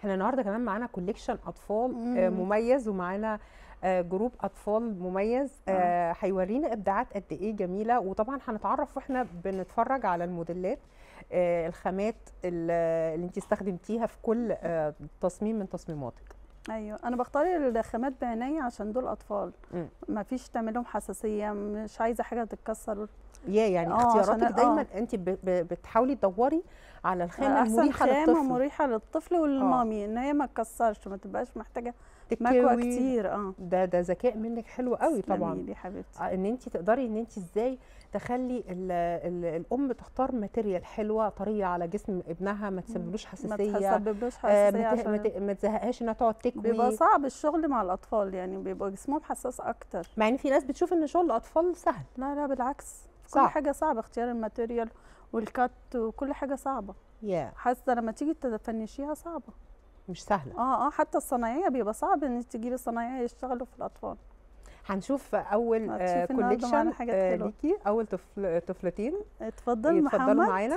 احنا النهارده كمان معانا كوليكشن اطفال مم. آه، مميز ومعانا آه، جروب اطفال مميز آه، هيورينا ابداعات قد ايه جميله وطبعا هنتعرف واحنا بنتفرج على الموديلات آه، الخامات ال- اللي انت استخدمتيها في كل آه، تصميم من تصميماتك ايوه انا بختار الخامات بعناية عشان دول اطفال مم. ما فيش تعمل لهم حساسيه مش عايزه حاجه تتكسر يا يعني آه، عشان اختياراتك ال- دايما آه. انت ب- ب- بتحاولي تدوري على الخامه احسن المريحه خامه للطفل مريحه للطفل والمامي ان هي ما تكسرش ما تبقاش محتاجه مكوى تكوي. كتير اه ده ده ذكاء منك حلو قوي طبعا تسلمي لي حبيبتي آه، ان انت تقدري ان انت ازاي تخلي ال ال الام تختار ماتيريال حلوه طريه على جسم ابنها ما تسببلوش ما حساسيه تسببلوش آه، حساسيه ما ت- ما عشان ت- ما تزهقهاش انها تقعد تكوي بيبقى صعب الشغل مع الاطفال يعني بيبقى جسمهم حساس اكتر مع ان في ناس بتشوف ان شغل الاطفال سهل لا لا بالعكس كل صعب. حاجه صعبه اختيار الماتيريال والكات وكل حاجه صعبه يا حاسه لما تيجي تفنشيها صعبه مش سهله اه اه حتى الصنايعيه بيبقى صعب ان انت تجيبي صنايعيه يشتغلوا في الاطفال هنشوف اول هتشوفي النهاردة معانا كوليكشن حاجات حلوة. ليكي اول طفل طفلتين اتفضل يتفضلوا محمد معانا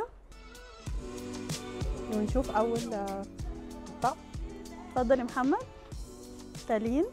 ونشوف اول آه، طقم اتفضل يا محمد تالين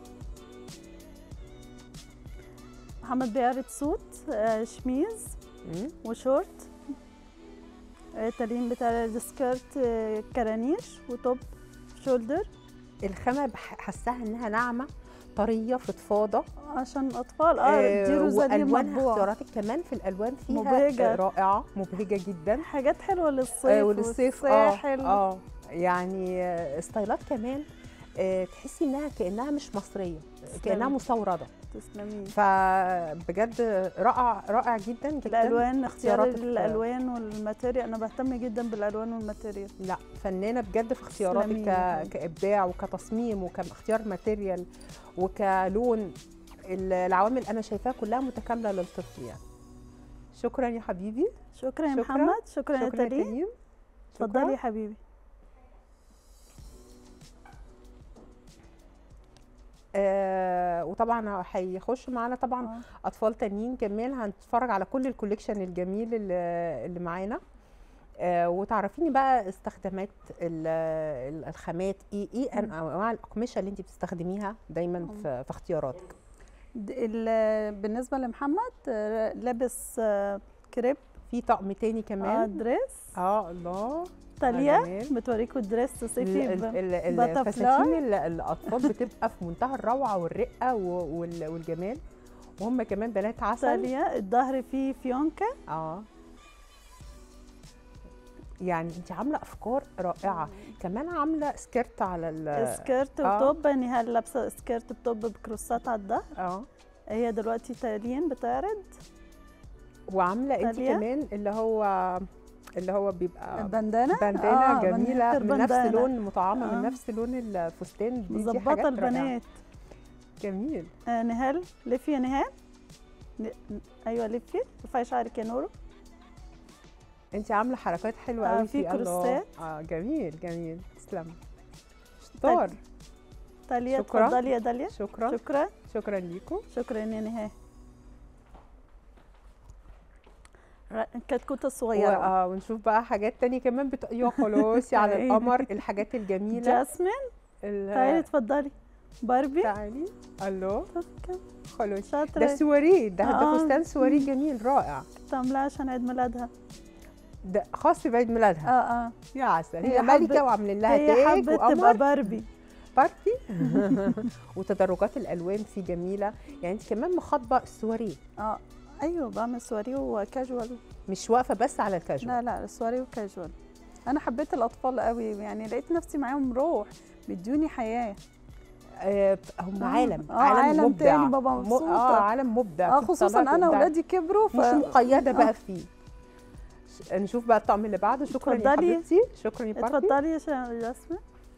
محمد بيعرض سوت آه، شميز مم. وشورت آه، تالين بتاع السكيرت آه، كرانيش وتوب شولدر الخامه بح- حاساها انها ناعمه طريه فضفاضه عشان اطفال اه دي روزالين والوانها مطبوع اختياراتك كمان في الالوان فيها مبهجة. آه، رائعه مبهجه جدا حاجات حلوه للصيف آه، وللصيف اه والساحل اه يعني آه، ستايلات كمان آه، تحسي انها كانها مش مصريه كانها تسلمي. مستورده تسلمي فبجد رائع رائع جدا جدا الالوان اختيار اختياراتك- الالوان والماتيريال انا بهتم جدا بالالوان والماتيريال لا فنانه بجد في اختياراتك تسلمي ك... يا حبيبتي. كابداع وكتصميم وكاختيار ماتيريال وكلون ال- العوامل انا شايفاها كلها متكامله للطفل يعني شكرا يا حبيبي شكرا يا شكرا. محمد شكرا يا شكرا يا تالين كريم شكراً. اتفضلي يا حبيبي آه وطبعا هيخش معانا طبعا آه. اطفال تانيين كمان هنتفرج على كل الكوليكشن الجميل اللي, اللي معانا آه وتعرفيني بقى استخدامات ال- ال- الخامات ايه ايه أن- انواع الاقمشه اللي انت بتستخدميها دايما في, في اختياراتك د- ال- بالنسبه لمحمد آه، لابس آه، كريب في طقم تاني اه كمان دريس اه الله تاليا جميل. بتوريكوا دريس ال- صيفي ال- ب- ال- butterfly. الفساتين ال- الاطفال بتبقى في منتهى الروعه والرقه و- وال- والجمال وهم كمان بنات عسل تاليا الظهر فيه فيونكه اه يعني انت عامله افكار رائعه كمان عامله سكيرت على ال سكيرت آه. وتوب نهال لابسه سكيرت بتوب بكروسات على الظهر اه هي دلوقتي تالين بتعرض وعامله انت تالية. كمان اللي هو اللي هو بيبقى البندانه باندانا آه، جميله بندانة من نفس البندانة. لون مطعمه آه. من نفس لون الفستان دي, دي مظبطه حاجات رائعة. البنات جميل آه نهال لفي يا نهال ن- ايوه لفي ارفعي شعرك يا نورو انت عامله حركات حلوه آه، قوي في كروسات. اه جميل جميل تسلمي شطار تاليا شكراً. اتفضلي يا داليا شكرا شكرا شكرا ليكم شكرا يا نهال ر- الكتكوته الصغيره و- ونشوف بقى حاجات تانية كمان بت... يا خلاصي على أيوة. القمر الحاجات الجميله جاسمين ال- تعالي اتفضلي باربي تعالي الو طب كم خلاص ده شاطره سواريه ده ده آه. فستان سواريه جميل رائع كنت عاملاه عشان عيد ميلادها ده خاص بعيد ميلادها اه اه يا عسل هي هي ملكه حبت- وعاملين لها هي تاج حبت تبقى وقمر باربي بارتي وتدرجات الالوان فيه جميله يعني انت كمان مخاطبه السواريه اه ايوه بعمل سواري وكاجوال مش واقفه بس على الكاجوال لا لا سواري وكاجوال انا حبيت الاطفال قوي يعني لقيت نفسي معاهم روح بيدوني حياه آه هم آه، عالم آه، عالم عالم مبدع تاني بابا م- مبسوطة. اه عالم مبدع اه في خصوصا اتصالات انا وإبداع. اولادي كبروا ف مش مقيده آه. بقى فيه ش- نشوف بقى الطقم اللي بعده شكرا يا اتفضلي. حبيبتي شكرا يا بارتي اتفضلي يا شا- جاسمين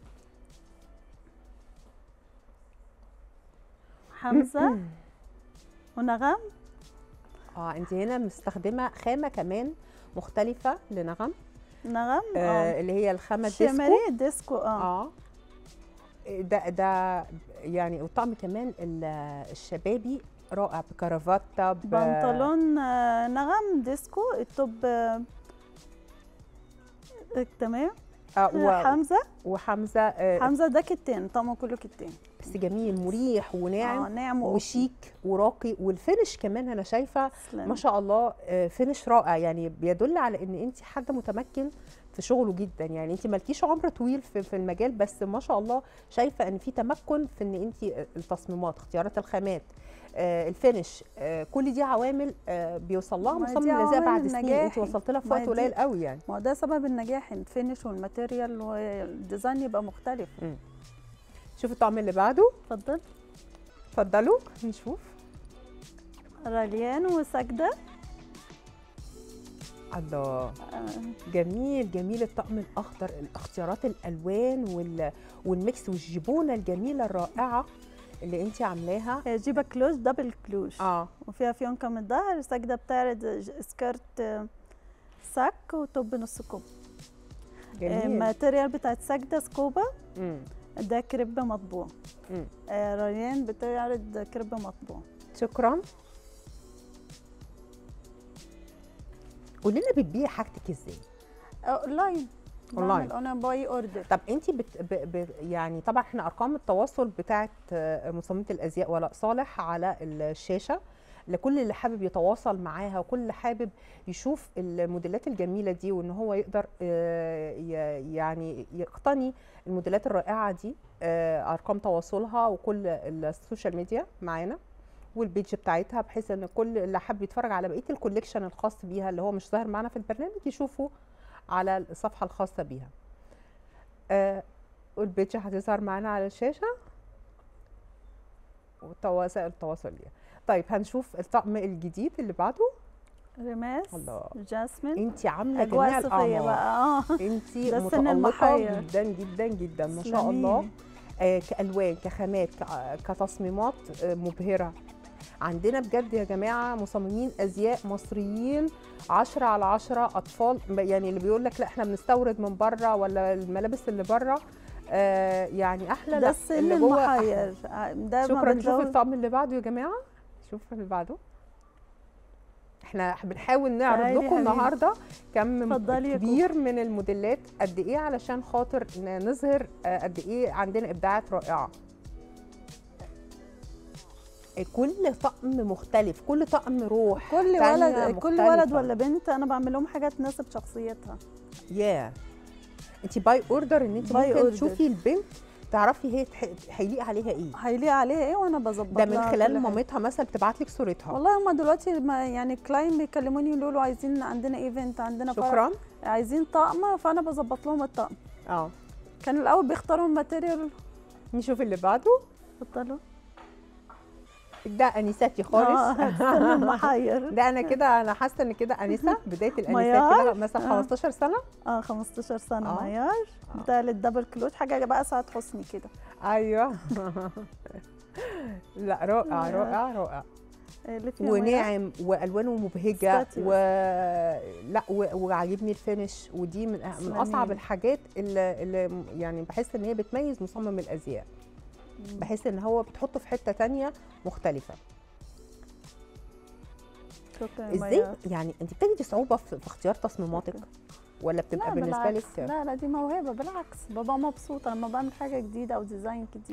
حمزه ونغم اه انت هنا مستخدمه خامه كمان مختلفه لنغم نغم آه اه اللي هي الخامه الديسكو شمالي ديسكو اه اه ده ده يعني والطقم كمان ال- الشبابي رائع بكرافته ب- بنطلون آه، نغم ديسكو التوب آه، آه، تمام آه و... حمزه وحمزه آه حمزه ده كتان طقمه كله كتان بس جميل مريح وناعم اه ناعم وأوفي. وشيك وراقي والفينش كمان انا شايفه تسلم. ما شاء الله آه، فينش رائع يعني بيدل على ان انت حد متمكن في شغله جدا يعني انت مالكيش عمر طويل في, في المجال بس ما شاء الله شايفه ان في تمكن في ان انت التصميمات اختيارات الخامات آه، الفينش آه، كل دي عوامل آه، بيوصل لها ما دي مصمم الازياء بعد عوامل سنين انت نجاحي. وصلت لها في ما وقت دي- قليل قوي يعني ما هو ده سبب النجاح الفينش والماتيريال والديزاين يبقى مختلف شوف الطقم اللي بعده اتفضل اتفضلوا نشوف راليان وسجده الله آه، جميل جميل الطقم الاخضر الاختيارات الالوان وال... والميكس والجبونه الجميله الرائعه اللي انت عاملاها هي جيبه كلوش دبل كلوش اه وفيها فيونكه من الظهر سجده بتعرض ج- سكرت آه، سك وتوب نص كوب جميل الماتيريال بتاعت سجده سكوبا مم. ده كريب مطبوع مم. آه، راليان بتعرض كريب مطبوع شكرا قولي لنا بتبيعي حاجتك ازاي آه، اونلاين أونلاين. بعمل انا باي اوردر طب انت بت... ب... ب... يعني طبعا احنا ارقام التواصل بتاعت آه، مصممه الازياء ولاء صالح على الشاشه لكل اللي حابب يتواصل معاها وكل اللي حابب يشوف الموديلات الجميله دي وان هو يقدر آه، ي- يعني يقتني الموديلات الرائعه دي آه، ارقام تواصلها وكل السوشيال ميديا معانا والبيج بتاعتها بحيث ان كل اللي حابب يتفرج على بقيه الكوليكشن الخاص بيها اللي هو مش ظاهر معانا في البرنامج يشوفه على الصفحه الخاصه بيها آه والبيج هتظهر معانا على الشاشه ووسائل التواصل ليها طيب هنشوف الطقم الجديد اللي بعده رماس الله. جاسمين انت عامله جميع اجواء صيفيه الاعمار بقى اه انت ده السن متالقه المحير. جدا جدا جدا ما شاء تسلميلي. الله آه كالوان كخامات ك- كتصميمات آه مبهره عندنا بجد يا جماعه مصممين ازياء مصريين 10 على 10 اطفال ب- يعني اللي بيقول لك لا احنا بنستورد من بره ولا الملابس اللي بره آه يعني احلى ده لا السن اللي جوه أحلى. المحير آه، ده ما شكرا نشوف بتزود- الطقم اللي بعده يا جماعه شوف اللي بعده احنا بنحاول نعرض تعالي يا لكم حبيبي. النهارده كم اتفضلي يا كبير من الموديلات قد ايه علشان خاطر ن- نظهر آه، قد ايه عندنا ابداعات رائعه كل طقم مختلف كل طقم روح كل تانية ولد كل مختلفة. ولد ولا بنت انا بعمل لهم حاجه تناسب شخصيتها ياه انت باي اوردر ان انت By ممكن order. تشوفي البنت تعرفي هي تح- هيليق عليها ايه هيليق عليها ايه وانا بظبط ده من لها خلال كل حاجة. مامتها مثلا بتبعت لك صورتها والله هما دلوقتي ما يعني كلاين بيكلموني يقولوا له عايزين عندنا ايفنت عندنا فرح، شكرا عايزين طقم فانا بظبط لهم الطقم اه كانوا الاول بيختاروا الماتيريال نشوف اللي بعده اتفضلوا ده انساتي خالص اه السن المحير ده انا كده انا حاسه ان كده انسه بدايه الانسات ميار. كده مثلا آه. 15 سنه اه 15 سنه آه. معيار آه. ده للدبل كلوش حاجه بقى سعاد حسني كده ايوه لا رائع آه. رائع رائع اللي فيها ميار. وناعم والوانه مبهجه ستاتيوس. و لا و... وعاجبني الفينش ودي من أه- من تسلمي. اصعب الحاجات اللي, اللي م- يعني بحس ان هي بتميز مصمم الازياء بحس ان هو بتحطه في حته تانية مختلفه شكرا يا ازاي ميار. يعني انت بتجدي صعوبه في في اختيار تصميماتك ولا بتبقى لا بالنسبه بالعكس. لك لا لا دي موهبه بالعكس ببقى مبسوطه لما بعمل حاجه جديده او ديزاين جديد